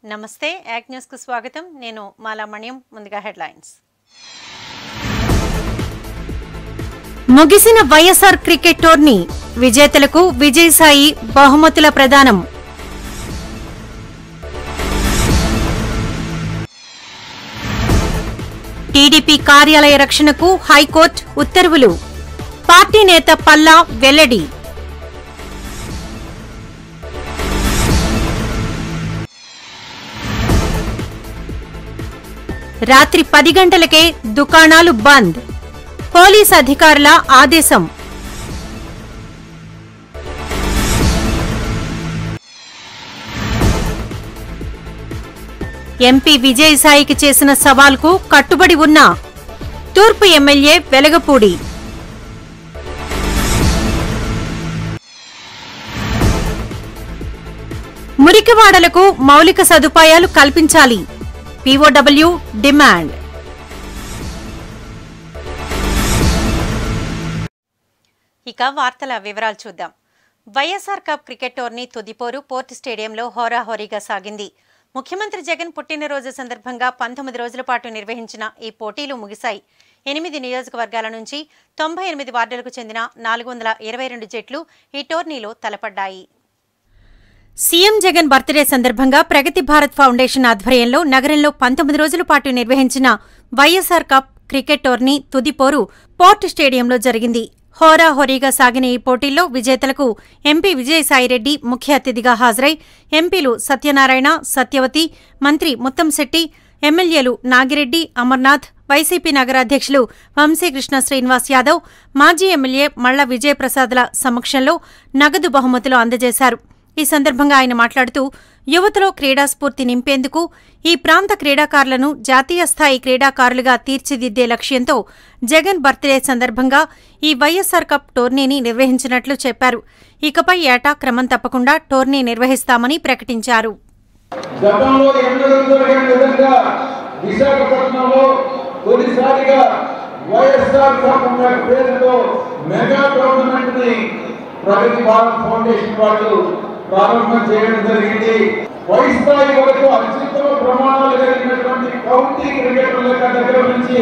నమస్తే యాక్ న్యూస్కు స్వాగతం నేను మాలామణ్యం ముందుగా హెడ్లైన్స్ ముగిసిన వైఎస్ఆర్ క్రికెట్ టోర్నీ విజేతలకు విజయసాయి బహుమతుల ప్రదానం టీడీపీ కార్యాలయ రక్షణకు హైకోర్టు ఉత్తర్వులు పార్టీ నేత పల్లా వెల్లడి రాత్రి పది గంటలకే దుకాణాలు బంద్ పోలీస్ అధికారుల ఆదేశం ఎంపీ విజయసాయికి చేసిన సవాల్కు కట్టుబడి ఉన్న తూర్పు ఎమ్మెల్యే వెలగపూడి మురికివాడలకు మౌలిక సదుపాయాలు కల్పించాలి పీఓడబ్ల్యూ డిమాండ్ ఇక వార్తల వివరాలు చూద్దాం వైఎస్ఆర్ కప్ క్రికెట్ టోర్నీ తుదిపోరు పోర్ట్ స్టేడియంలో హోరాహోరీగా సాగింది ముఖ్యమంత్రి జగన్ పుట్టినరోజు సందర్భంగా పంతొమ్మిది రోజుల పాటు నిర్వహించిన ఈ పోటీలు ముగిశాయి ఎనిమిది నియోజకవర్గాల నుంచి తొంభై ఎనిమిది వార్డులకు చెందిన నాలుగు వందల ఇరవై రెండు జట్లు ఈ టోర్నీలో తలపడ్డాయి సీఎం జగన్ బర్త్డే సందర్భంగా ప్రగతి భారత్ ఫౌండేషన్ ఆధ్వర్యంలో నగరంలో పంతొమ్మిది రోజుల పాటు నిర్వహించిన వైఎస్ఆర్ కప్ క్రికెట్ టోర్నీ తుదిపోరు పోర్ట్ స్టేడియంలో జరిగింది హోరాహోరీగా సాగిన ఈ పోటీల్లో విజేతలకు ఎంపీ విజయసాయిరెడ్డి ముఖ్య అతిథిగా హాజరై ఎంపీలు సత్యనారాయణ సత్యవతి మంత్రి ముత్తంశెట్టి ఎమ్మెల్యేలు నాగిరెడ్డి అమర్నాథ్ వైసీపీ నగర అధ్యక్షులు వంశీకృష్ణ శ్రీనివాస్ యాదవ్ మాజీ ఎమ్మెల్యే మళ్ల విజయప్రసాద్ల సమక్షంలో నగదు బహుమతులు అందజేశారు ఈ సందర్భంగా ఆయన మాట్లాడుతూ యువతలో క్రీడా స్ఫూర్తి నింపేందుకు ఈ ప్రాంత క్రీడాకారులను జాతీయ స్థాయి క్రీడాకారులుగా తీర్చిదిద్దే లక్ష్యంతో జగన్ బర్త్డే సందర్భంగా ఈ వైఎస్సార్ కప్ టోర్నీని నిర్వహించినట్లు చెప్పారు ఇకపై ఏటా క్రమం తప్పకుండా టోర్నీ నిర్వహిస్తామని ప్రకటించారు గతంలో ఎన్నడూ జరగని విధంగా విశాఖపట్నంలో తొలిసారిగా వైఎస్ఆర్ కప్ అనే పేరుతో మెగా టోర్నమెంట్ ని ప్రగతి భారత్ ఫౌండేషన్ వాళ్ళు ప్రారంభం చేయడం జరిగింది పై స్థాయి వరకు అత్యుత్తమ ప్రమాణాలు కలిగినటువంటి కౌంటీ క్రికెటర్ల దగ్గర నుంచి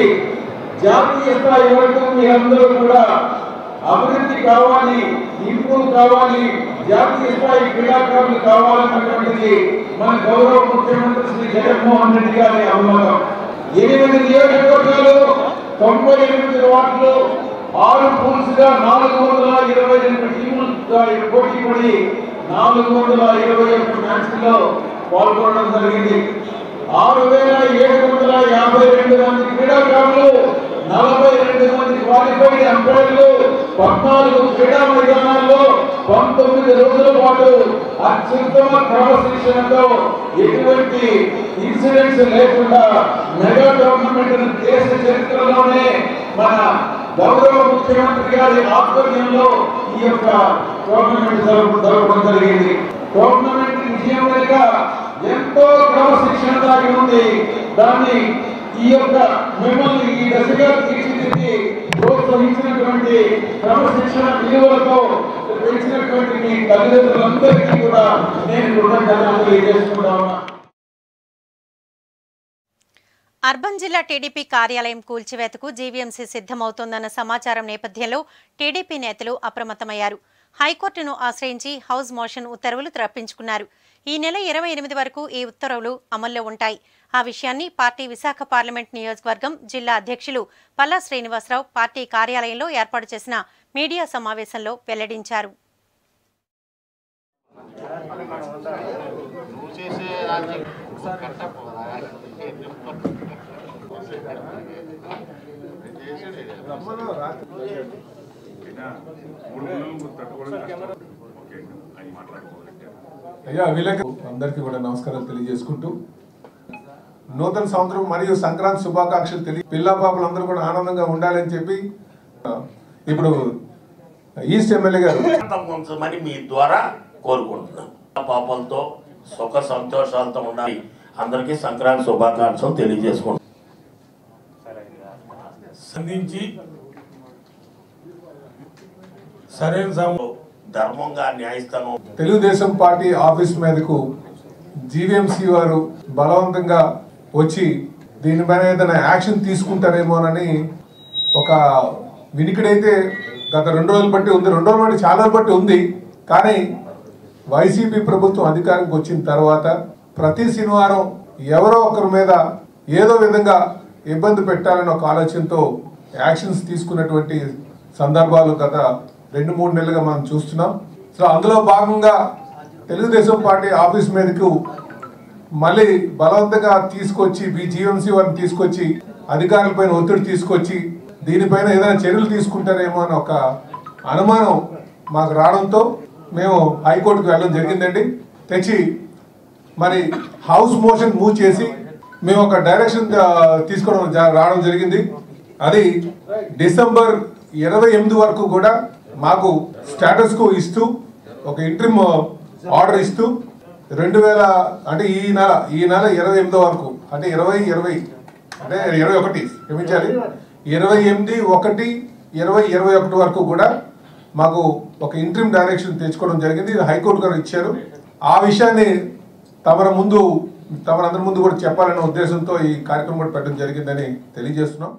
జాతీయ స్థాయి వరకు మీరందరూ కూడా అభివృద్ధి కావాలి ఇంప్రూవ్ కావాలి జాతీయ స్థాయి క్రీడాకారులు కావాలన్నటువంటిది మన గౌరవ ముఖ్యమంత్రి శ్రీ జగన్మోహన్ రెడ్డి గారి అభిమతం ఎనిమిది నియోజకవర్గాలు తొంభై ఎనిమిది వార్డులు ఆరు పూల్స్ గా నాలుగు వందల ఇరవై రెండు టీములుగా పోటీ పడి నాలుగు వందల ఇరవై ఒక్క మ్యాచ్ల్లో పాల్గొనడం జరిగింది ఆరు వేల ఏడు వందల యాభై రెండు మంది క్రీడాకారులు నలభై రెండు మంది క్వాలిఫైడ్ అంపైర్లు పద్నాలుగు క్రీడా మైదానాల్లో పంతొమ్మిది రోజుల పాటు అత్యుత్తమ క్రమశిక్షణతో ఎటువంటి ఇన్సిడెంట్స్ లేకుండా మెగా టోర్నమెంట్ దేశ చరిత్రలోనే మన గౌరవ ముఖ్యమంత్రి గారి ఆధ్వర్యంలో ఈ యొక్క టోర్నమెంట్ జరుపు జరపడం జరిగింది టోర్నమెంట్ విజయం వెనుక ఎంతో క్రమశిక్షణ దాగి ఉంది దాన్ని ఈ యొక్క మిమ్మల్ని ఈ దశగా తీర్చిదిద్ది ప్రోత్సహించినటువంటి క్రమశిక్షణ విలువలతో పెంచినటువంటి మీ తల్లిదండ్రులందరికీ కూడా నేను కృతజ్ఞతలు తెలియజేసుకుంటా ఉన్నా అర్బన్ జిల్లా టీడీపీ కార్యాలయం కూల్చివేతకు జీవీఎంసీ సిద్ధమవుతోందన్న సమాచారం నేపథ్యంలో టీడీపీ నేతలు అప్రమత్తమయ్యారు హైకోర్టును ఆశ్రయించి హౌస్ మోషన్ ఉత్తర్వులు రప్పించుకున్నారు ఈ నెల ఇరవై ఎనిమిది వరకు ఈ ఉత్తర్వులు అమల్లో ఉంటాయి ఆ విషయాన్ని పార్టీ విశాఖ పార్లమెంట్ నియోజకవర్గం జిల్లా అధ్యక్షులు పల్లా శ్రీనివాసరావు పార్టీ కార్యాలయంలో ఏర్పాటు చేసిన మీడియా సమావేశంలో వెల్లడించారు నువ్వు చేసే రాజ్యం కట్టపు కదా చేసేది అయ్యా వీళ్ళకి అందరికీ కూడా నమస్కారాలు తెలియజేసుకుంటూ నూతన సంవత్సరం మరియు సంక్రాంతి శుభాకాంక్షలు తెలియ పిల్ల పాపలందరూ కూడా ఆనందంగా ఉండాలని చెప్పి ఆ, ఇప్పుడు ఈస్ట్ ఎమ్మెల్యే గారు శాంతం ఉంచమని మీ ద్వారా కోరుకుంటున్నాం పాపలతో సుఖ సంతోషాలతో ఉండాలి అందరికీ సంక్రాంతి శుభాకాంక్షలు తెలియజేసుకుంటున్నాం సంధించి సరైన సమయం ధర్మంగా న్యాయస్థానం తెలుగుదేశం పార్టీ ఆఫీస్ మీదకు జీవీఎంసీ వారు బలవంతంగా వచ్చి దీనిపైన ఏదైనా యాక్షన్ తీసుకుంటారేమోనని ఒక వినికిడైతే గత రెండు రోజులు బట్టి ఉంది రెండు రోజులు బట్టి చాలా రోజులు బట్టి ఉంది కానీ వైసీపీ ప్రభుత్వం అధికారంకి వచ్చిన తర్వాత ప్రతి శనివారం ఎవరో ఒకరి మీద ఏదో విధంగా ఇబ్బంది పెట్టాలని ఒక ఆలోచనతో యాక్షన్స్ తీసుకున్నటువంటి సందర్భాలు గత రెండు మూడు నెలలుగా మనం చూస్తున్నాం సో అందులో భాగంగా తెలుగుదేశం పార్టీ ఆఫీస్ మీదకు మళ్ళీ బలవంతంగా తీసుకొచ్చి మీ జీఎంసీ వారిని తీసుకొచ్చి అధికారులపైన ఒత్తిడి తీసుకొచ్చి దీనిపైన ఏదైనా చర్యలు తీసుకుంటారేమో అని ఒక అనుమానం మాకు రావడంతో మేము హైకోర్టుకు వెళ్ళడం జరిగిందండి తెచ్చి మరి హౌస్ మోషన్ మూవ్ చేసి మేము ఒక డైరెక్షన్ ఆ, తీసుకోవడం జ- రావడం జరిగింది అది డిసెంబర్ ఇరవై ఎనిమిది వరకు కూడా మాకు స్టేటస్ కు ఇస్తూ ఒక ఇంట్రిమ్ ఆర్డర్ ఇస్తూ రెండు వేల అంటే ఈ నెల ఈ నెల ఇరవై ఎనిమిదో వరకు అంటే ఇరవై ఇరవై అంటే ఇరవై ఒకటి క్షమించాలి ఇరవై ఎనిమిది ఒకటి ఇరవై ఇరవై ఒకటి వరకు కూడా మాకు ఒక ఇంట్రిమ్ డైరెక్షన్ తెచ్చుకోవడం జరిగింది ఇది హైకోర్టు గారు ఇచ్చారు ఆ విషయాన్ని తమర ముందు తమరందరి ముందు కూడా చెప్పాలనే ఉద్దేశంతో ఈ కార్యక్రమం కూడా పెట్టడం జరిగిందని తెలియజేస్తున్నాం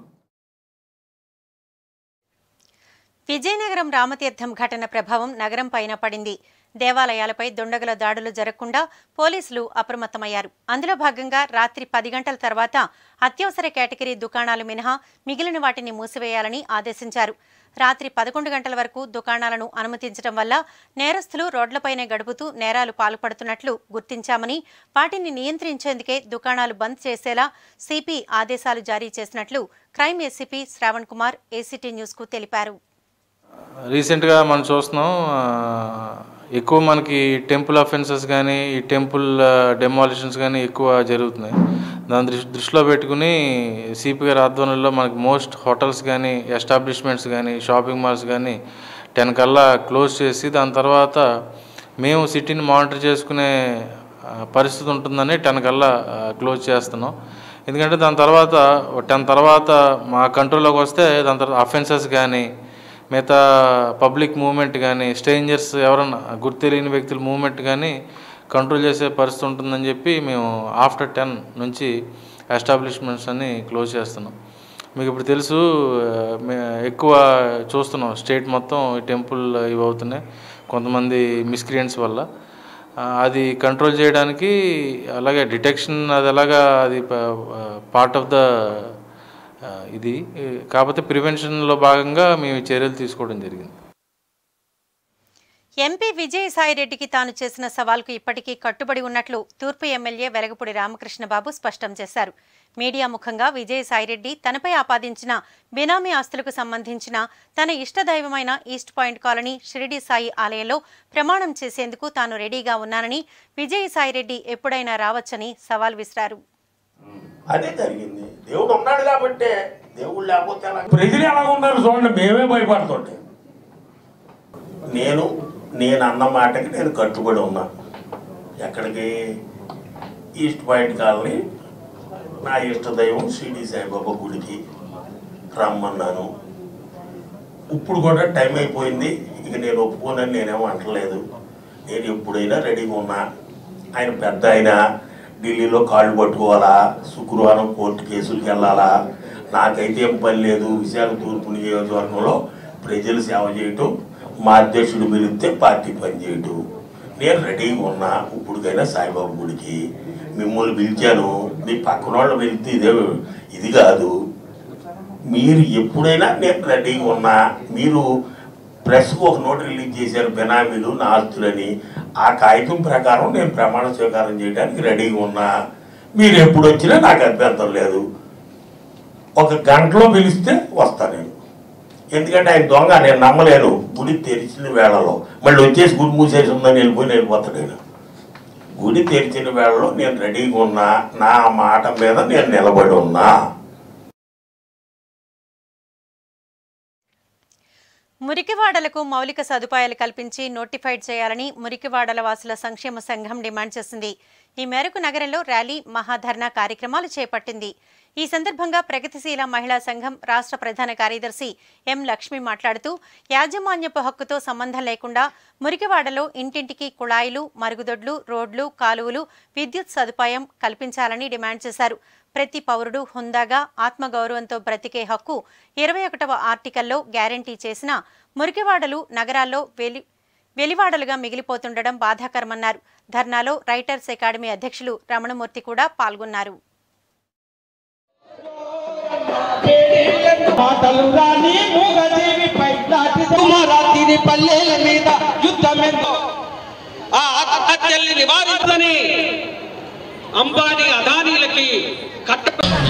విజయనగరం రామతీర్థం ఘటన ప్రభావం నగరం పైన పడింది దేవాలయాలపై దుండగుల దాడులు జరగకుండా పోలీసులు అప్రమత్తమయ్యారు అందులో భాగంగా రాత్రి పది గంటల తర్వాత అత్యవసర కేటగిరీ దుకాణాలు మినహా మిగిలిన వాటిని మూసివేయాలని ఆదేశించారు రాత్రి పదకొండు గంటల వరకు దుకాణాలను అనుమతించడం వల్ల నేరస్తులు రోడ్లపైనే గడుపుతూ నేరాలు పాల్పడుతున్నట్లు గుర్తించామని వాటిని నియంత్రించేందుకే దుకాణాలు బంద్ చేసేలా సిపి ఆదేశాలు జారీ చేసినట్లు crime ACP Shravan Kumar ACT న్యూస్కు తెలిపారు రీసెంట్గా మనం చూస్తున్నాం ఆ, ఎక్కువ మనకి టెంపుల్ అఫెన్సెస్ కానీ ఈ టెంపుల్ డెమాలిషన్స్ కానీ ఎక్కువ జరుగుతున్నాయి దాని దృష్టి దృష్టిలో పెట్టుకుని సిపి గారి ఆధ్వర్యంలో మనకి మోస్ట్ హోటల్స్ కానీ ఎస్టాబ్లిష్మెంట్స్ కానీ షాపింగ్ మాల్స్ కానీ టెన్ కల్లా క్లోజ్ చేసి దాని తర్వాత మేము సిటీని మానిటర్ చేసుకునే ఆ, పరిస్థితి ఉంటుందని టెన్ కల్లా ఆ, క్లోజ్ చేస్తున్నాం ఎందుకంటే దాని తర్వాత టెన్ తర్వాత మా కంట్రోల్లోకి వస్తే దాని తర్వాత అఫెన్సెస్ కానీ మిగతా పబ్లిక్ మూవ్మెంట్ కానీ స్ట్రేంజర్స్ ఎవరన్నా గుర్తు తెలియని వ్యక్తుల మూవ్మెంట్ కానీ కంట్రోల్ చేసే పరిస్థితి ఉంటుందని చెప్పి మేము ఆఫ్టర్ టెన్ నుంచి ఎస్టాబ్లిష్మెంట్స్ అన్ని క్లోజ్ చేస్తున్నాం మీకు ఇప్పుడు తెలుసు ఆ, మే- ఎక్కువ చూస్తున్నాం స్టేట్ మొత్తం ఈ టెంపుల్ ఇవి అవుతున్నాయి కొంతమంది మిస్క్రియంట్స్ వల్ల ఆ, అది కంట్రోల్ చేయడానికి అలాగే డిటెక్షన్ అది ఎలాగా అది పార్ట్ ఆఫ్ ద ఇది ఈ, కాకపోతే ప్రివెన్షన్లో భాగంగా మేము ఈ చర్యలు తీసుకోవడం జరిగింది ఎంపీ విజయసాయిరెడ్డికి తాను చేసిన సవాల్కు ఇప్పటికీ కట్టుబడి ఉన్నట్లు తూర్పు ఎమ్మెల్యే వెలగపూడి రామకృష్ణబాబు స్పష్టం చేశారు మీడియా ముఖంగా విజయసాయిరెడ్డి తనపై ఆపాదించిన బినామీ ఆస్తులకు సంబంధించిన తన ఇష్టదైవమైన East Point Colony Shirdi Sai ఆలయంలో ప్రమాణం చేసేందుకు తాను రెడీగా ఉన్నానని విజయసాయిరెడ్డి ఎప్పుడైనా రావచ్చని సవాల్ విసిరారు అదే జరిగింది దేవుడు ఉన్నాడు కాబట్టే దేవుడు లేకపోతే ఎలా ప్రజలు ఎలా ఉన్నారు చూడండి మేమే భయపడుతుంటే నేను నేను అన్న మాటకి నేను కట్టుబడి ఉన్నా ఎక్కడికి ఈస్ట్ పాయింట్ కాలనీ నా ఇష్ట దైవం షిరిడి సాయిబాబా గుడికి రమ్మన్నాను ఇప్పుడు కూడా టైం అయిపోయింది ఇక నేను ఒప్పుకోనని నేనేమో అంటలేదు నేను ఎప్పుడైనా రెడీగా ఉన్నా ఆయన పెద్ద ఆయన ఢిల్లీలో కాళ్ళు పట్టుకోవాలా శుక్రవారం కోర్టు కేసులకు వెళ్ళాలా నాకైతే ఏం పని లేదు విశాఖ తూర్పు నియోజకవర్గంలో ప్రజలు సేవ చేయటం మా అధ్యక్షుడు పిలిస్తే పార్టీ పని చేయటం నేను రెడీగా ఉన్నా ఇప్పుడుకైనా సాయిబాబు గుడికి మిమ్మల్ని పిలిచాను మీ పక్కన వాళ్ళు పిలిస్తే ఇదే ఇది కాదు మీరు ఎప్పుడైనా నేను రెడీగా ఉన్నా మీరు ప్రెస్కు ఒక నోట్ రిలీజ్ చేశారు బెనామీలు నా ఆస్తులని ఆ కాగితం ప్రకారం నేను ప్రమాణ స్వీకారం చేయడానికి రెడీగా ఉన్నా మీరు ఎప్పుడు వచ్చినా నాకు అభ్యంతరం లేదు ఒక గంటలో పిలిస్తే వస్తా నేను ఎందుకంటే ఆయన దొంగ నేను నమ్మలేను గుడి తెరిచిన వేళలో మళ్ళీ వచ్చేసి గుడి మూసేసి ఉందని వెళ్ళిపోయి వెళ్ళిపోతాడు నేను గుడి తెరిచిన వేళలో నేను రెడీగా ఉన్నా నా మాట మీద నేను నిలబడి ఉన్నా మురికివాడలకు మౌలిక సదుపాయాలు కల్పించి నోటిఫైడ్ చేయాలని మురికివాడల వాసుల సంక్షేమ సంఘం డిమాండ్ చేసింది ఈ మేరకు నగరంలో ర్యాలీ మహాధర్నా కార్యక్రమాలు చేపట్టింది ఈ సందర్భంగా ప్రగతిశీల మహిళా సంఘం రాష్ట్ర ప్రధాన కార్యదర్శి ఎం లక్ష్మి మాట్లాడుతూ యాజమాన్యపు హక్కుతో సంబంధం లేకుండా మురికివాడలో ఇంటింటికి కుళాయిలు మరుగుదొడ్లు రోడ్లు కాలువలు విద్యుత్ సదుపాయం కల్పించాలని డిమాండ్ చేశారు ప్రతి పౌరుడు హుందాగా ఆత్మగౌరవంతో బ్రతికే హక్కు ఇరవై ఒకటవ ఆర్టికల్లో గ్యారంటీ చేసిన మురికివాడలు నగరాల్లో వెలి వెలివాడలుగా మిగిలిపోతుండడం బాధాకరమన్నారు ధర్నాలో రైటర్స్ అకాడమీ అధ్యక్షులు రమణమూర్తి కూడా పాల్గొన్నారు మాటలు రాని మూగజీవిపై దాటి కుమారాతిని పల్లెల మీద యుద్ధమెంతో ఆ ఆత్మహత్యల్ని నివారించని అంబానీ అదానీలకి కట్ట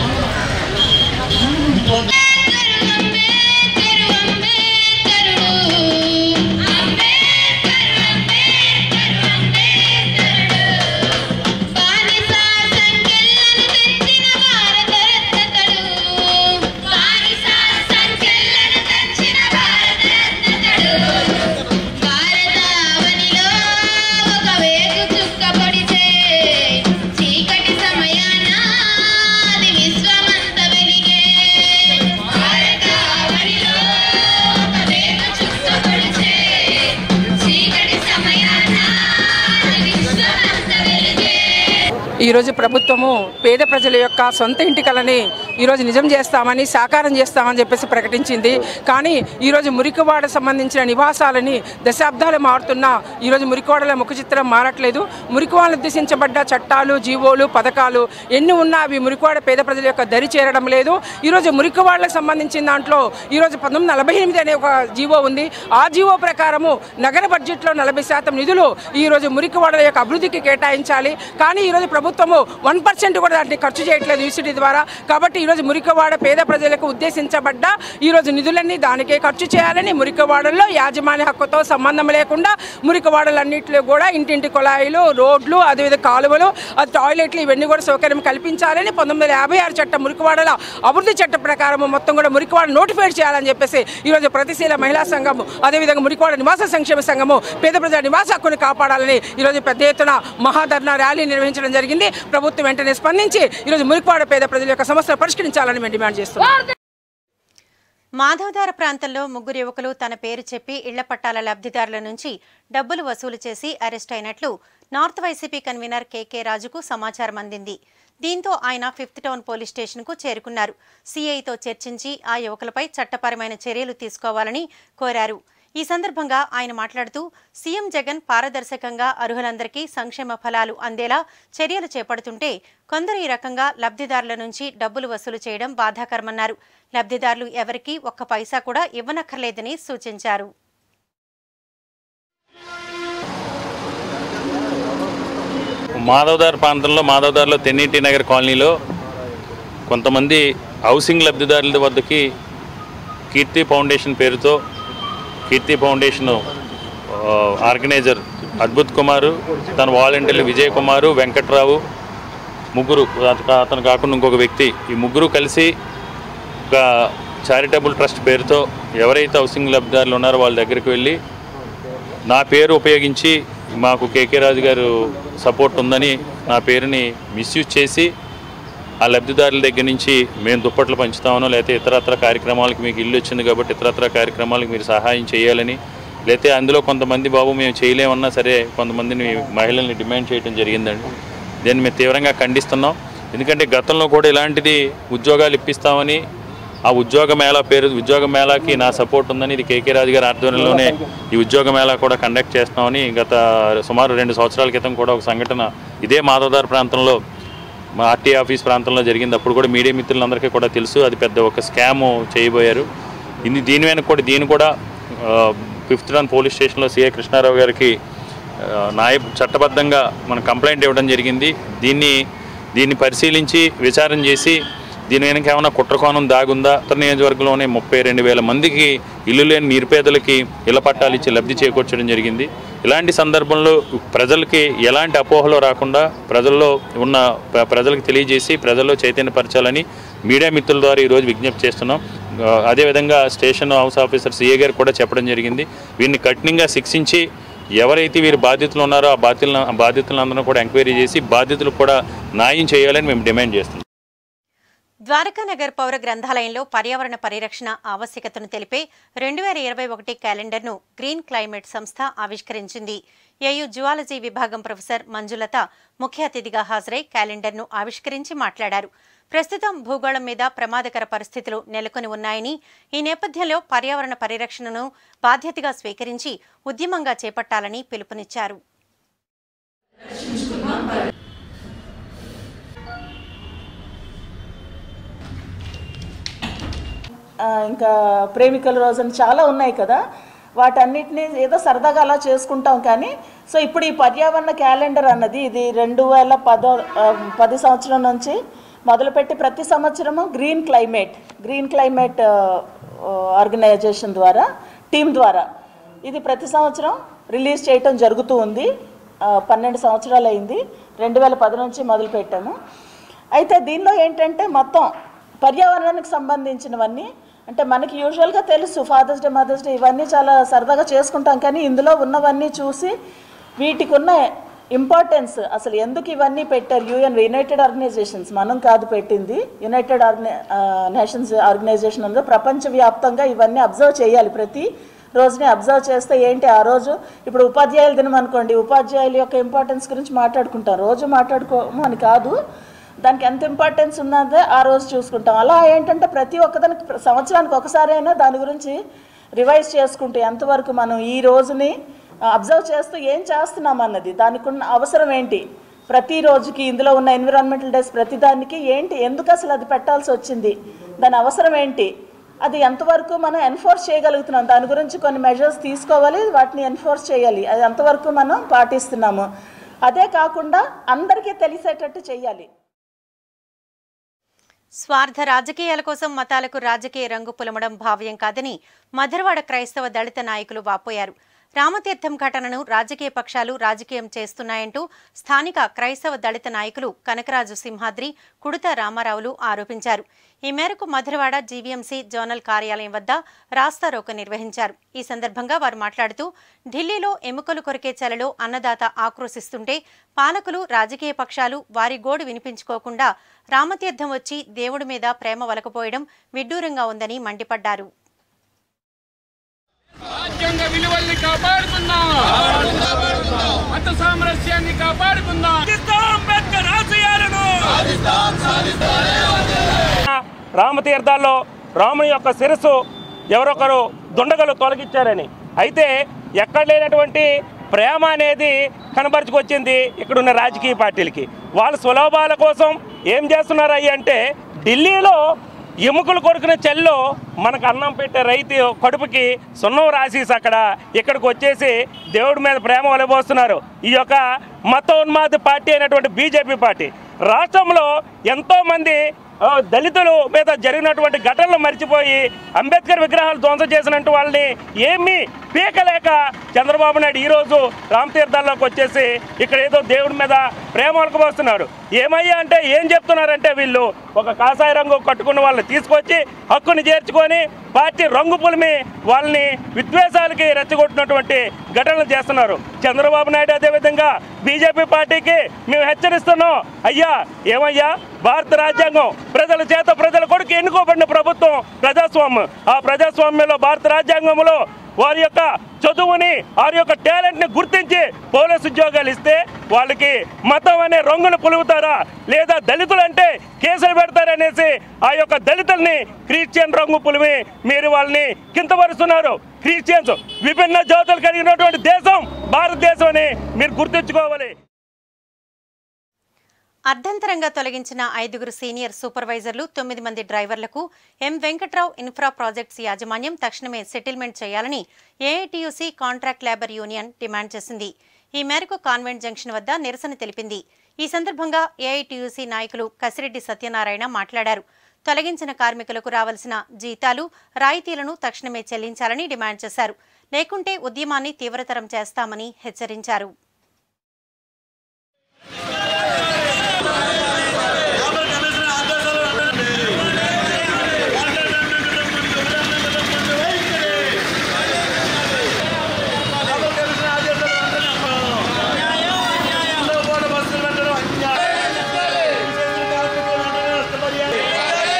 చీకటి సమయాన అది విశ్వమంత వెలిగే భారతావనిలో ఒక వేగు చుక్క పొడిచే చీకటి సమయాన అది విశ్వమంత వెలిగే ఈరోజు ప్రభుత్వము పేద ప్రజల యొక్క సొంత ఇంటి కలని ఈరోజు నిజం చేస్తామని సాకారం చేస్తామని చెప్పేసి ప్రకటించింది కానీ ఈరోజు మురికివాడ సంబంధించిన నివాసాలని దశాబ్దాలు మారుతున్నా ఈరోజు మురికివాడల ముఖ చిత్రం మారట్లేదు మురికివాడలు ఉద్దేశించబడ్డ చట్టాలు జీవోలు పథకాలు ఎన్ని ఉన్నా అవి మురికివాడ పేద ప్రజల యొక్క దరి చేరడం లేదు ఈరోజు మురికివాడలకు సంబంధించిన దాంట్లో ఈరోజు పంతొమ్మిది నలభై ఎనిమిది అనే ఒక జీవో ఉంది ఆ జీవో ప్రకారము నగర బడ్జెట్లో నలభై శాతం నిధులు ఈరోజు మురికివాడల యొక్క అభివృద్ధికి కేటాయించాలి కానీ ఈరోజు ప్రభుత్వము వన్ పర్సెంట్ కూడా దాన్ని ఖర్చు చేయట్లేదు యూసిటీ ద్వారా కాబట్టి ఈరోజు మురికివాడ పేద ప్రజలకు ఉద్దేశించబడ్డ ఈరోజు నిధులన్నీ దానికే ఖర్చు చేయాలని మురికివాడల్లో యాజమాన్య హక్కుతో సంబంధం లేకుండా మురికివాడలన్నింటిలో కూడా ఇంటింటి కుళాయిలు రోడ్లు అదేవిధంగా కాలువలు అది టాయిలెట్లు ఇవన్నీ కూడా సౌకర్యం కల్పించాలని పంతొమ్మిది వందల యాభై ఆరు చట్టం మురికివాడల అభివృద్ధి చట్ట ప్రకారం మొత్తం కూడా మురికివాడ నోటిఫై చేయాలని చెప్పేసి ఈరోజు ప్రతిశీల మహిళా సంఘం అదేవిధంగా మురికివాడ నివాస సంక్షేమ సంఘము పేద ప్రజల నివాస హక్కుని కాపాడాలని ఈరోజు పెద్ద ఎత్తున మహాధర్నా ర్యాలీ నిర్వహించడం జరిగింది ప్రభుత్వం వెంటనే స్పందించి ఈరోజు మురికివాడ పేద ప్రజల యొక్క సమస్యలు పరిష్కరించాలని మేము డిమాండ్ చేస్తున్నాం మాధవధార ప్రాంతంలో ముగ్గురు యువకులు తన పేరు చెప్పి ఇళ్ల పట్టాల లబ్ధిదారుల నుంచి డబ్బులు వసూలు చేసి అరెస్ట్ అయినట్లు నార్త్ వైసీపీ కన్వీనర్ కేకే రాజుకు సమాచారం అందింది దీంతో ఆయన ఫిఫ్త్ టౌన్ పోలీస్ స్టేషన్కు చేరుకున్నారు సీఐతో చర్చించి ఆ యువకులపై చట్టపరమైన చర్యలు తీసుకోవాలని కోరారు ఈ సందర్భంగా ఆయన మాట్లాడుతూ సీఎం జగన్ పారదర్శకంగా అర్హులందరికీ సంక్షేమ ఫలాలు అందేలా చర్యలు చేపడుతుంటే కొందరు ఈ రకంగా లబ్ధిదారుల నుంచి డబ్బులు వసూలు చేయడం బాధాకరమన్నారు లబ్ధిదారులు ఎవరికీ ఒక్క పైసా కూడా ఇవ్వనక్కర్లేదని సూచించారు మాధవదార్ ప్రాంతంలో మాధవదార్లో తెన్నిటి నగర్ కాలనీలో కొంతమంది హౌసింగ్ లబ్ధిదారుల వద్దకి కీర్తి ఫౌండేషన్ పేరుతో కీర్తి ఫౌండేషన్ ఆ, ఆర్గనైజర్ అద్భుత్ కుమారు తన వాలంటీర్లు విజయ్ కుమారు వెంకట్రావు ముగ్గురు అత- అతను కాకుండా ఇంకొక వ్యక్తి ఈ ముగ్గురు కలిసి ఒక చారిటబుల్ ట్రస్ట్ పేరుతో ఎవరైతే హౌసింగ్ లబ్ధిదారులు ఉన్నారో వాళ్ళ దగ్గరికి వెళ్ళి నా పేరు ఉపయోగించి మాకు కేకే రాజు గారు సపోర్ట్ ఉందని నా పేరుని మిస్యూజ్ చేసి ఆ లబ్ధిదారుల దగ్గర నుంచి మేము దుప్పట్లు పంచుతామనో లేకపోతే ఇతరత్ర కార్యక్రమాలకు మీకు ఇల్లు వచ్చింది కాబట్టి ఇతరత్ర కార్యక్రమాలకు మీరు సహాయం చేయాలని లేకపోతే అందులో కొంతమంది బాబు మేము చేయలేమన్నా సరే కొంతమందిని మహిళల్ని డిమాండ్ చేయడం జరిగిందండి దీన్ని మేము తీవ్రంగా ఖండిస్తున్నాం ఎందుకంటే గతంలో కూడా ఇలాంటిది ఉద్యోగాలు ఇప్పిస్తామని ఆ ఉద్యోగ మేళా పేరు ఉద్యోగ మేళాకి నా సపోర్ట్ ఉందని ఇది కేకే రాజు గారి ఆధ్వర్యంలోనే ఈ ఉద్యోగ మేళా కూడా కండక్ట్ చేస్తామని గత సుమారు రెండు సంవత్సరాల క్రితం కూడా ఒక సంఘటన ఇదే మాధవదార్ ప్రాంతంలో మా ఆర్టీ ఆఫీస్ ప్రాంతంలో జరిగింది అప్పుడు కూడా మీడియా మిత్రులందరికీ కూడా తెలుసు అది పెద్ద ఒక స్కామ్ చేయబోయారు ఇది దీని వెనక కూడా దీని కూడా ఫిఫ్త్ రన్ పోలీస్ స్టేషన్లో సిఐ కృష్ణారావు గారికి ఆ, న్యాయ చట్టబద్ధంగా మన కంప్లైంట్ ఇవ్వడం జరిగింది దీన్ని దీన్ని పరిశీలించి విచారణ చేసి దీని వెనక ఏమైనా కుట్రకోణం దాగుందా ఉత్తర నియోజకవర్గంలోనే ముప్పై రెండు వేల మందికి ఇల్లు లేని నిరుపేదలకి ఇళ్ల పట్టాలు ఇచ్చి లబ్ధి చేకూర్చడం జరిగింది ఇలాంటి సందర్భంలో ప్రజలకి ఎలాంటి అపోహలు రాకుండా ప్రజల్లో ఉన్న ప్ర- ప్రజలకు తెలియజేసి ప్రజల్లో చైతన్యపరచాలని మీడియా మిత్రుల ద్వారా ఈరోజు విజ్ఞప్తి చేస్తున్నాం ఆ, అదేవిధంగా స్టేషన్ హౌస్ ఆఫీసర్ సిఏ గారు కూడా చెప్పడం జరిగింది వీరిని కఠినంగా శిక్షించి ఎవరైతే వీరు బాధితులు ఉన్నారో ఆ బాధితులను బాధితులందరూ కూడా ఎంక్వైరీ చేసి బాధితులకు కూడా న్యాయం చేయాలని మేము డిమాండ్ చేస్తున్నాం ద్వారకానగర్ పౌర గ్రంథాలయంలో పర్యావరణ పరిరక్షణ ఆవశ్యకతను తెలిపే రెండు వేల ఇరవై ఒకటి క్యాలెండర్ను గ్రీన్ క్లైమేట్ సంస్థ ఆవిష్కరించింది ఏయు జువాలజీ విభాగం ప్రొఫెసర్ మంజులత ముఖ్య అతిథిగా హాజరై క్యాలెండర్ను ఆవిష్కరించి మాట్లాడారు ప్రస్తుతం భూగోళం మీద ప్రమాదకర పరిస్థితులు నెలకొని ఉన్నాయని ఈ నేపథ్యంలో పర్యావరణ పరిరక్షణను బాధ్యతగా స్వీకరించి ఉద్యమంగా చేపట్టాలని పిలుపునిచ్చారు ఆ, ఇంకా ప్రేమికుల రోజున చాలా ఉన్నాయి కదా వాటన్నిటిని ఏదో సరదాగా అలా చేసుకుంటాం కానీ సో ఇప్పుడు ఈ పర్యావరణ క్యాలెండర్ అన్నది ఇది రెండు వేల పదో ఆ, పది సంవత్సరం నుంచి మొదలుపెట్టి ప్రతి సంవత్సరము Green Climate Green Climate organisation ద్వారా టీం ద్వారా ఇది ప్రతి సంవత్సరం రిలీజ్ చేయటం జరుగుతూ ఉంది ఆ, పన్నెండు సంవత్సరాలు అయింది రెండు వేల పది నుంచి మొదలుపెట్టాము అయితే దీనిలో ఏంటంటే మొత్తం పర్యావరణానికి సంబంధించినవన్నీ అంటే మనకి యూజువల్గా తెలుసు ఫాదర్స్ డే మదర్స్ డే ఇవన్నీ చాలా సరదాగా చేసుకుంటాం కానీ ఇందులో ఉన్నవన్నీ చూసి వీటికి ఉన్న ఇంపార్టెన్స్ అసలు ఎందుకు ఇవన్నీ పెట్టారు యుఎన్ యునైటెడ్ ఆర్గనైజేషన్స్ మనం కాదు పెట్టింది యునైటెడ్ ఆర్గనై నేషన్స్ ఆర్గనైజేషన్ ఉందో ప్రపంచవ్యాప్తంగా ఇవన్నీ అబ్జర్వ్ చేయాలి ప్రతి రోజుని అబ్జర్వ్ చేస్తే ఏంటి ఆ రోజు ఇప్పుడు ఉపాధ్యాయుల దినం అనుకోండి ఉపాధ్యాయుల యొక్క ఇంపార్టెన్స్ గురించి మాట్లాడుకుంటాం రోజు మాట్లాడుకోము అని కాదు దానికి ఎంత ఇంపార్టెన్స్ ఉన్నదో ఆ రోజు చూసుకుంటాం అలా ఏంటంటే ప్రతి ఒక్కదానికి ప్ర- సంవత్సరానికి ఒకసారి అయినా దాని గురించి రివైజ్ చేసుకుంటూ ఎంతవరకు మనం ఈ రోజుని అబ్జర్వ్ చేస్తూ ఏం చేస్తున్నాం అన్నది దానికి ఉన్న అవసరం ఏంటి ప్రతి రోజుకి ఇందులో ఉన్న ఎన్విరాన్మెంటల్ డేస్ ప్రతి దానికి ఏంటి ఎందుకు అసలు అది పెట్టాల్సి వచ్చింది దాని అవసరం ఏంటి అది ఎంతవరకు మనం ఎన్ఫోర్స్ చేయగలుగుతున్నాం దాని గురించి కొన్ని మెజర్స్ తీసుకోవాలి వాటిని ఎన్ఫోర్స్ చేయాలి అది ఎంతవరకు మనం పాటిస్తున్నాము అదే కాకుండా అందరికీ తెలిసేటట్టు చేయాలి స్వార్థ రాజకీయాల కోసం మతాలకు రాజకీయ రంగు పులమడం భావ్యం కాదని మధురవాడ క్రైస్తవ దళిత నాయకులు వాపోయారు రామతీర్థం ఘటనను రాజకీయ పక్షాలు రాజకీయం చేస్తున్నాయంటూ స్థానిక క్రైస్తవ దళిత నాయకులు కనకరాజు సింహాద్రి కుడుత రామారావులు ఆరోపించారు ఈ మేరకు మధురవాడ జీవీఎంసీ జోనల్ కార్యాలయం వద్ద రాస్తారోక నిర్వహించారు ఈ సందర్భంగా వారు మాట్లాడుతూ ఢిల్లీలో ఎముకలు కొరికే చలలో అన్నదాత ఆక్రోశిస్తుంటే పాలకులు రాజకీయ పక్షాలు వారి గోడు వినిపించుకోకుండా రామతీర్థం వచ్చి దేవుడి మీద ప్రేమ వలకపోయడం విడ్డూరంగా ఉందని మండిపడ్డారు రాజ్యాంగ విలువల్ని కాపాడుకుందాం మత సామరస్యాన్ని కాపాడుకుందాం అంబేద్కర్ ఆశయాలను రామతీర్థాల్లో రాముని యొక్క శిరస్సు ఎవరొకరు దుండగలు తొలగించారని అయితే ఎక్కడ లేనటువంటి ప్రేమ అనేది కనబరుచుకొచ్చింది ఇక్కడున్న రాజకీయ పార్టీలకి వాళ్ళ సులభాల కోసం ఏం చేస్తున్నారు అయ్యి అంటే ఢిల్లీలో ఎముకలు కొరికిన చెల్లో మనకు అన్నం పెట్టే రైతు కడుపుకి సున్నం రాసేసి అక్కడ ఇక్కడికి వచ్చేసి దేవుడి మీద ప్రేమ వలబోస్తున్నారు ఈ యొక్క మతోన్మాద పార్టీ అయినటువంటి బీజేపీ పార్టీ రాష్ట్రంలో ఎంతోమంది ఆ, దళితులు మీద జరిగినటువంటి ఘటనలు మర్చిపోయి అంబేద్కర్ విగ్రహాలు ధ్వంసం చేసినట్టు వాళ్ళని ఏమీ పీకలేక చంద్రబాబు నాయుడు ఈరోజు రామతీర్థాల్లోకి వచ్చేసి ఇక్కడ ఏదో దేవుడి మీద ప్రేమ వలకపోస్తున్నారు ఏమయ్యా అంటే ఏం చెప్తున్నారంటే వీళ్ళు ఒక కాషాయ రంగు కట్టుకున్న వాళ్ళని తీసుకొచ్చి హక్కుని చేర్చుకొని పార్టీ రంగు పులిమి వాళ్ళని విద్వేషాలకి రెచ్చగొట్టినటువంటి ఘటనలు చేస్తున్నారు చంద్రబాబు నాయుడు అదేవిధంగా బీజేపీ పార్టీకి మేము హెచ్చరిస్తున్నాం అయ్యా ఏమయ్యా భారత రాజ్యాంగం ప్రజల చేత ప్రజల కొడుకు ఎన్నుకోబడిన ప్రభుత్వం ప్రజాస్వామ్యం ఆ ప్రజాస్వామ్యంలో భారత రాజ్యాంగంలో వారి యొక్క చదువుని వారి యొక్క టాలెంట్ని గుర్తించి పోలీసు ఉద్యోగాలు ఇస్తే వాళ్ళకి మతం అనే రంగును పులుగుతారా లేదా దళితులు అంటే కేసులు పెడతారనేసి ఆ యొక్క దళితుల్ని క్రిస్టియన్ రంగు పులిమి మీరు వాళ్ళని కింతపరుస్తున్నారు క్రిస్టియన్స్ విభిన్న జాతులు కలిగినటువంటి దేశం భారతదేశం అని మీరు గుర్తుంచుకోవాలి అర్ధంతరంగా తొలగించిన ఐదుగురు సీనియర్ సూపర్వైజర్లు తొమ్మిది మంది డ్రైవర్లకు ఎం వెంకట్రావు ఇన్ఫ్రా ప్రాజెక్ట్స్ యాజమాన్యం తక్షణమే సెటిల్మెంట్ చేయాలని AITUC contract labour union demand చేసింది ఈ మేరకు కాన్వెంట్ జంక్షన్ వద్ద నిరసన తెలిపింది ఈ సందర్భంగా ఏఐటియుసి నాయకులు కసిరెడ్డి సత్యనారాయణ మాట్లాడారు తొలగించిన కార్మికులకు రావాల్సిన జీతాలు రాయితీలను తక్షణమే చెల్లించాలని డిమాండ్ చేశారు లేకుంటే ఉద్యమాన్ని తీవ్రతరం చేస్తామని హెచ్చరించారు న్యాయం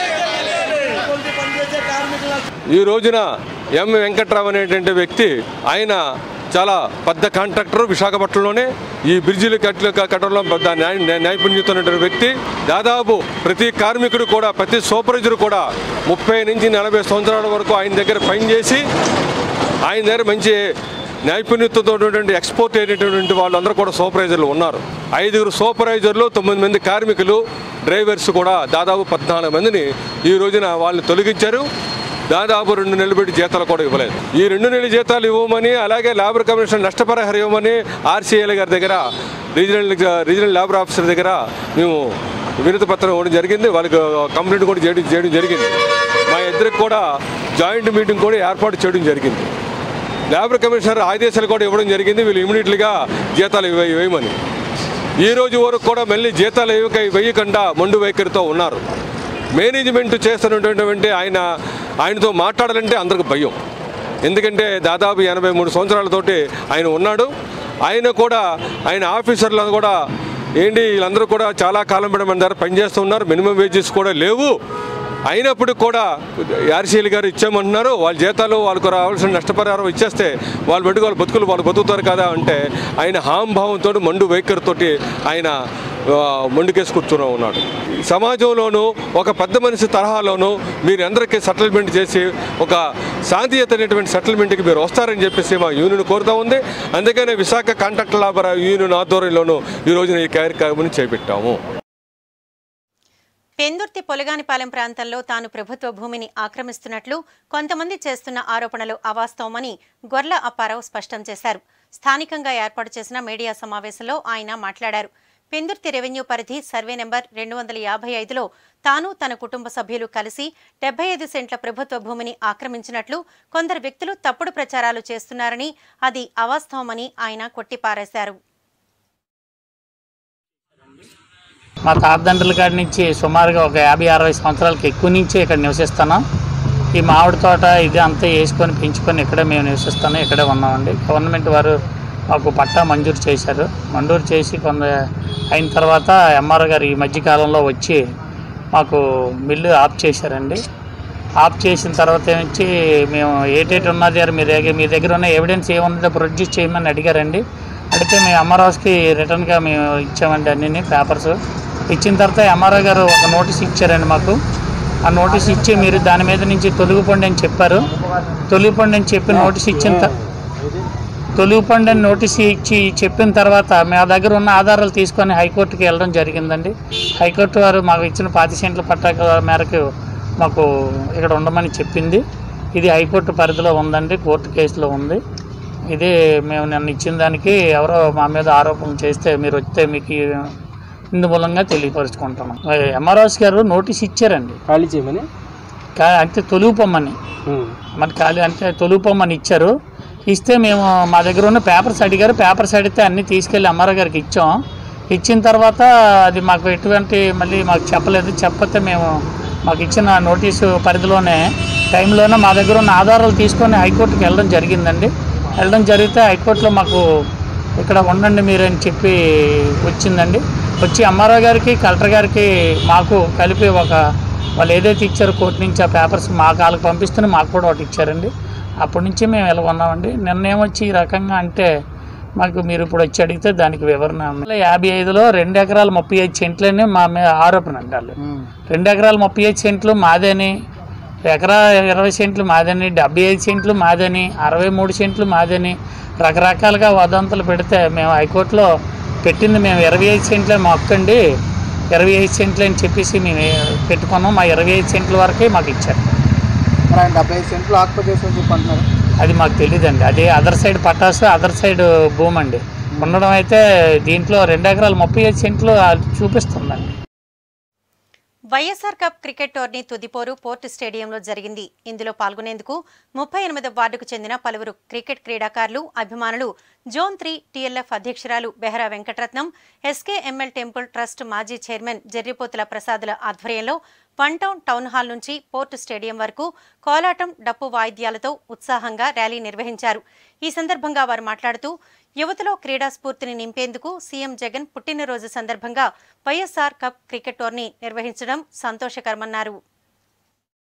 ఈ రోజున ఎం వెంకట్రావు అనేటువంటి వ్యక్తి ఆయన చాలా పెద్ద కాంట్రాక్టర్ విశాఖపట్నంలోనే ఈ బ్రిడ్జిలు కట్ల కట్టడంలో పెద్ద న్యాయ నైపుణ్యత ఉన్నటువంటి వ్యక్తి దాదాపు ప్రతి కార్మికుడు కూడా ప్రతి సూపర్వైజర్ కూడా ముప్పై నుంచి నలభై సంవత్సరాల వరకు ఆయన దగ్గర పనిచేసి ఆయన దగ్గర మంచి నైపుణ్యతతో ఉన్నటువంటి ఎక్స్పోర్ట్ అయినటువంటి వాళ్ళందరూ కూడా సూపర్వైజర్లు ఉన్నారు ఐదుగురు సూపర్వైజర్లు తొమ్మిది మంది కార్మికులు డ్రైవర్స్ కూడా దాదాపు పద్నాలుగు మందిని ఈ రోజున వాళ్ళని తొలగించారు దాదాపు రెండు నెలలు పెట్టి జీతాలు కూడా ఇవ్వలేదు ఈ రెండు నెలల జీతాలు ఇవ్వమని అలాగే లేబర్ కమిషన్ నష్టపరిహారం ఇవ్వమని ఆర్సీఐల గారి దగ్గర రీజనల్ రీజనల్ లేబర్ ఆఫీసర్ దగ్గర మేము వినతి పత్రం ఇవ్వడం జరిగింది వాళ్ళకి కంప్లైంట్ కూడా చేయడం చేయడం జరిగింది మా ఇద్దరికి కూడా జాయింట్ మీటింగ్ కూడా ఏర్పాటు చేయడం జరిగింది లేబర్ కమిషనర్ ఆదేశాలు కూడా ఇవ్వడం జరిగింది వీళ్ళు ఇమీడియట్లీగా జీతాలు ఇవ్వ వేయమని ఈ రోజు వరకు కూడా మళ్ళీ జీతాలు ఇవ్వక వేయకుండా మొండు వైఖరితో ఉన్నారు మేనేజ్మెంట్ చేస్తున్నటువంటి ఆయన ఆయనతో మాట్లాడాలంటే అందరికి భయం ఎందుకంటే దాదాపు ఎనభై మూడు సంవత్సరాలతోటి ఆయన ఉన్నాడు ఆయన కూడా ఆయన ఆఫీసర్లు కూడా ఏంటి వీళ్ళందరూ కూడా చాలా కాలం బట్టి మన దగ్గర పనిచేస్తూ ఉన్నారు మినిమం వేజెస్ కూడా లేవు అయినప్పుడు కూడా ఆర్సీఎల్ గారు ఇచ్చామంటున్నారు వాళ్ళ జీతాలు వాళ్ళకు రావాల్సిన నష్టపరిహారం ఇచ్చేస్తే వాళ్ళు బట్టి వాళ్ళ బతుకులు వాళ్ళు బతుకుతారు కదా అంటే ఆయన హాంభావంతో మండు వైఖరితోటి ఆయన ఆ, మొండికేసి కూర్చుని ఉన్నాడు సమాజంలోనూ ఒక పెద్ద మనిషి తరహాలోనూ మీరు అందరికీ సెటిల్మెంట్ చేసి ఒక శాంతియుతమైనటువంటి సెటిల్మెంట్కి మీరు వస్తారని చెప్పేసి మా యూనియన్ కోరుతా ఉంది అందుకనే విశాఖ కాంట్రాక్ట్ లాభర యూనియన్ ఆధ్వర్యంలోనూ ఈ రోజున ఈ కార్యక్రమం చేపట్టాము పెందుర్తి పొలగానిపాలెం ప్రాంతంలో తాను ప్రభుత్వ భూమిని ఆక్రమిస్తున్నట్లు కొంతమంది చేస్తున్న ఆరోపణలు అవాస్తవమని గొర్ల అప్పారావు స్పష్టం చేశారు స్థానికంగా ఏర్పాటు చేసిన మీడియా సమావేశంలో ఆయన మాట్లాడారు పెందుర్తి రెవెన్యూ పరిధి సర్వే నెంబర్ రెండు వందల యాభై ఐదులో తాను తన కుటుంబ సభ్యులు కలిసి డెబ్బై ఐదు సెంట్ల ప్రభుత్వ భూమిని ఆక్రమించినట్లు కొందరు వ్యక్తులు తప్పుడు ప్రచారాలు చేస్తున్నారని అది అవాస్తవమని ఆయన కొట్టిపారేశారు మా తాతదండ్రుల కాడి నుంచి సుమారుగా ఒక యాభై అరవై సంవత్సరాలకు ఎక్కువ నుంచి ఇక్కడ నివసిస్తున్నాం ఈ మామిడి తోట ఇది అంతా వేసుకొని పెంచుకొని ఇక్కడే మేము నివసిస్తున్నాం ఇక్కడే ఉన్నామండి గవర్నమెంట్ వారు మాకు పట్టా మంజూరు చేశారు మంజూరు చేసి కొంత అయిన తర్వాత ఎంఆర్ఓ గారు ఈ మధ్యకాలంలో వచ్చి మాకు మిల్లు ఆఫ్ చేశారండి ఆఫ్ చేసిన తర్వాత ఏమిచ్చి మేము ఏటేటి ఉన్నది అని మీ దగ్గర మీ దగ్గర ఉన్న ఎవిడెన్స్ ఏమున్నదో ప్రొడ్యూస్ చేయమని అడిగారండి అడిగితే మేము ఎంఆర్ఓస్కి రిటర్న్గా మేము ఇచ్చామండి అన్ని పేపర్స్ ఇచ్చిన తర్వాత ఎంఆర్ఓ గారు ఒక నోటీస్ ఇచ్చారండి మాకు ఆ నోటీస్ ఇచ్చి మీరు దాని మీద నుంచి తొలగిపోండి అని చెప్పారు తొలగిపోండి అని చెప్పి నోటీస్ ఇచ్చిన త- తొలగిపోండి అని నోటీస్ ఇచ్చి చెప్పిన తర్వాత మా దగ్గర ఉన్న ఆధారాలు తీసుకొని హైకోర్టుకి వెళ్ళడం జరిగిందండి హైకోర్టు వారు మాకు ఇచ్చిన పాతి సెంట్ల పట్టాక మేరకు మాకు ఇక్కడ ఉండమని చెప్పింది ఇది హైకోర్టు పరిధిలో ఉందండి కోర్టు కేసులో ఉంది ఇది మేము నన్ను ఇచ్చిన దానికి ఎవరో మా మీద ఆరోపణ చేస్తే మీరు వస్తే మీకు ఈ- ఇందు మూలంగా తెలియపరుచుకుంటున్నాం ఎంఆర్ఓస్ గారు నోటీస్ ఇచ్చారండి ఖాళీ చేయమని అంటే తొలుగుపోమని మరి ఖాళీ అంటే తొలుగుపోమని ఇచ్చారు ఇస్తే మేము మా దగ్గర ఉన్న పేపర్స్ అడిగారు పేపర్స్ అడిగితే అన్నీ తీసుకెళ్ళి ఎంఆర్ఓ గారికి ఇచ్చాం ఇచ్చిన తర్వాత అది మాకు ఎటువంటి మళ్ళీ మాకు చెప్పలేదు చెప్పతే మేము మాకు ఇచ్చిన నోటీసు పరిధిలోనే టైంలోనే మా దగ్గర ఉన్న ఆధారాలు తీసుకొని హైకోర్టుకి వెళ్ళడం జరిగిందండి వెళ్ళడం జరిగితే హైకోర్టులో మాకు ఇక్కడ ఉండండి మీరు అని చెప్పి వచ్చిందండి వచ్చి ఎంఆర్ఓ గారికి కలెక్టర్ గారికి మాకు కలిపి ఒక వాళ్ళు ఏదైతే ఇచ్చారో కోర్టు నుంచి ఆ పేపర్స్ మా వాళ్ళకి పంపిస్తూనే మాకు కూడా ఒకటి ఇచ్చారండి అప్పటి నుంచి మేము ఇలా ఉన్నామండి నిన్నేమొచ్చి ఈ రకంగా అంటే మాకు మీరు ఇప్పుడు వచ్చి అడిగితే దానికి వివరణ ఉంది. యాభై ఐదులో రెండు ఎకరాల ముప్పై ఐదు సెంట్లని మా మీద ఆరోపణ అండి వాళ్ళు రెండు ఎకరాల ముప్పై ఐదు సెంట్లు మాదని ఎకరా ఇరవై సెంట్లు మాదని డెబ్బై ఐదు సెంట్లు మాదని అరవై మూడు సెంట్లు మాదని రకరకాలుగా వదంతులు పెడితే మేము హైకోర్టులో పెట్టింది మేము ఇరవై ఐదు సెంట్లే మొక్కండి ఇరవై ఐదు సెంట్లు అని చెప్పేసి మేము పెట్టుకున్నాం మా ఇరవై ఐదు సెంట్ల వరకే మాకు ఇచ్చారు మరి ఆయన డెబ్బై ఐదు సెంట్లు ఆక్యుపై చేసి చెప్పి అంటున్నారు అది మాకు తెలియదండి అది అదర్ సైడ్ పటాసు అదర్ సైడ్ భూమి అండి ఉండడం అయితే దీంట్లో రెండు ఎకరాలు ముప్పై ఐదు సెంట్లు అది చూపిస్తుందండి వైఎస్ఆర్ కప్ క్రికెట్ టోర్నీ తుదిపోరు పోర్టు స్టేడియంలో జరిగింది ఇందులో పాల్గొనేందుకు ముప్పై ఎనిమిది వార్డుకు చెందిన పలువురు క్రికెట్ క్రీడాకారులు అభిమానులు జోన్ త్రీ టీఎల్ఎఫ్ అధ్యక్షురాలు Behara Venkataratnam SKML temple trust మాజీ చైర్మన్ జర్రిపోతుల ప్రసాదుల ఆధ్వర్యంలో వన్ టౌన్ టౌన్ హాల్ నుంచి పోర్టు స్టేడియం వరకు కోలాటం డప్పు వాయిద్యాలతో ఉత్సాహంగా ర్యాలీ నిర్వహించారు ఈ సందర్భంగా వారు మాట్లాడుతూ యువతలో క్రీడా స్ఫూర్తిని నింపేందుకు సీఎం జగన్ పుట్టినరోజు సందర్భంగా వైఎస్ఆర్ కప్ క్రికెట్ టోర్నీ నిర్వహించడం సంతోషకరమన్నారు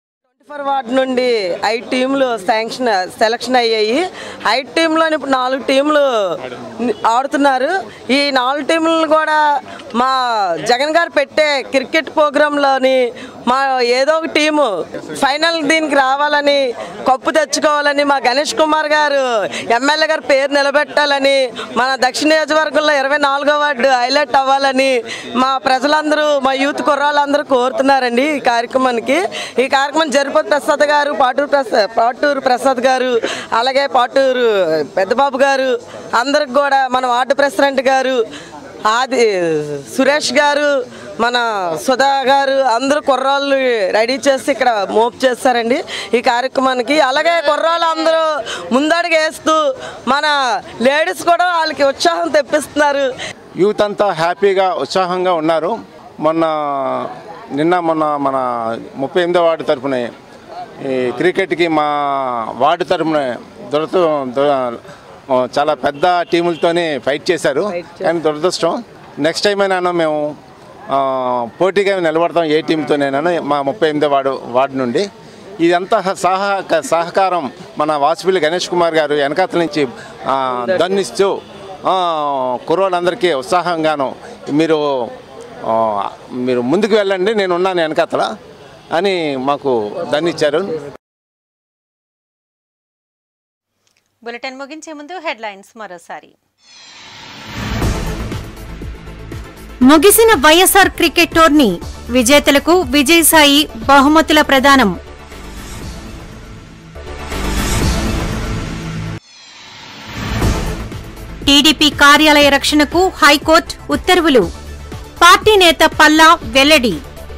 ఫర్ వార్డ్ నుండి ఐదు టీంలు శాంక్షన్ సెలక్షన్ అయ్యాయి ఐదు టీంలోని ఇప్పుడు నాలుగు టీంలు ఆడుతున్నారు ఈ నాలుగు టీంలను కూడా మా జగన్ గారు పెట్టే క్రికెట్ ప్రోగ్రాంలోని మా ఏదో ఒక టీము ఫైనల్ దీనికి రావాలని కప్పు తెచ్చుకోవాలని మా గణేష్ కుమార్ గారు ఎమ్మెల్యే గారు పేరు నిలబెట్టాలని మన దక్షిణ నియోజకవర్గంలో ఇరవై నాలుగో వార్డు హైలైట్ అవ్వాలని మా ప్రజలందరూ మా యూత్ కుర్రాళ్ళందరూ కోరుతున్నారండి ఈ కార్యక్రమానికి ఈ కార్యక్రమం జరుపతి ప్రసాద్ గారు పాటూరు ప్రసాద్ పాటూరు ప్రసాద్ గారు అలాగే పాటూరు పెద్దబాబు గారు అందరికి కూడా మన వార్డు ప్రెసిడెంట్ గారు ఆది సురేష్ గారు మన సుధా గారు అందరూ కుర్రాళ్ళు రెడీ చేసి ఇక్కడ మోప్ చేస్తారండి ఈ కార్యక్రమానికి అలాగే కుర్రాళ్ళు అందరూ ముందడుగు వేస్తూ మన లేడీస్ కూడా వాళ్ళకి ఉత్సాహం తెప్పిస్తున్నారు యూత్ అంతా హ్యాపీగా ఉత్సాహంగా ఉన్నారు మొన్న నిన్న మొన్న మన ముప్పై ఎనిమిదో వార్డు తరఫున ఈ క్రికెట్కి మా వార్డు తరఫున దురద దుర- చాలా పెద్ద టీములతోనే ఫైట్ చేశారు కానీ దురదృష్టం నెక్స్ట్ టైం అయినా మేము ఆ, పోటీగా నిలబడతాం ఏ టీంతోనైనా మా ముప్పై ఎనిమిదో వార్డు వార్డు నుండి ఇదంతా సహ సహకారం మన వాసుపల్లి గణేష్ కుమార్ గారు వెనకాతల నుంచి ఆ, దండిస్తూ ఆ, కుర్రోళ్ళందరికీ ఉత్సాహంగాను మీరు ఆ, మీరు ముందుకు వెళ్ళండి నేను ఉన్నాను వెనకాతల అని మాకు దండిచ్చారు బులెటిన్ ముగించే ముందు హెడ్లైన్స్ మరోసారి ముగిసిన వైఎస్ఆర్ క్రికెట్ టోర్నీ విజేతలకు విజయసాయి బహుమతుల ప్రదానం టీడీపీ కార్యాలయ రక్షణకు హైకోర్టు ఉత్తర్వులు పార్టీ నేత పల్లా వెల్లడి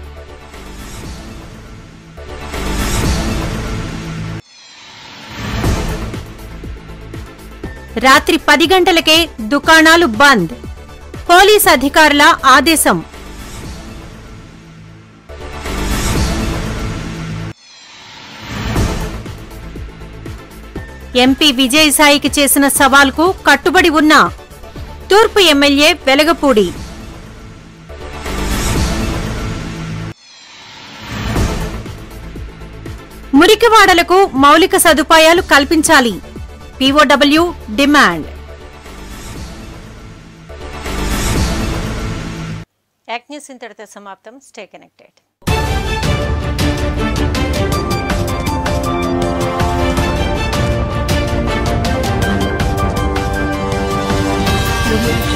రాత్రి పది గంటలకే దుకాణాలు బంద్ పోలీస్ అధికారుల ఆదేశం ఎంపీ విజయసాయికి చేసిన సవాల్కు కట్టుబడి ఉన్న తూర్పు ఎమ్మెల్యే వెలగపూడి మురికివాడలకు మౌలిక సదుపాయాలు కల్పించాలి పీఓడబ్ల్యూ డిమాండ్ యాక్ట్ న్యూస్ ఇంతటితో సమాప్తం స్టే కనెక్టెడ్ Thank you.